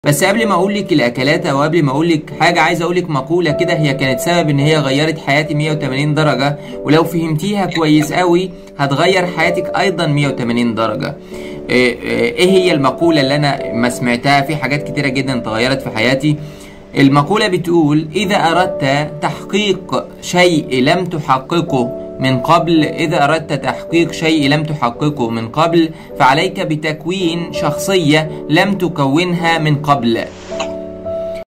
بس قبل ما اقول لك الاكلات او قبل ما اقول لك حاجه عايز اقول لك مقوله كده هي كانت سبب ان هي غيرت حياتي 180 درجه ولو فهمتيها كويس قوي هتغير حياتك ايضا 180 درجه ايه إيه هي المقوله اللي انا ما سمعتها في حاجات كتيره جدا اتغيرت في حياتي المقوله بتقول اذا اردت تحقيق شيء لم تحققه من قبل إذا أردت تحقيق شيء لم تحققه من قبل فعليك بتكوين شخصية لم تكونها من قبل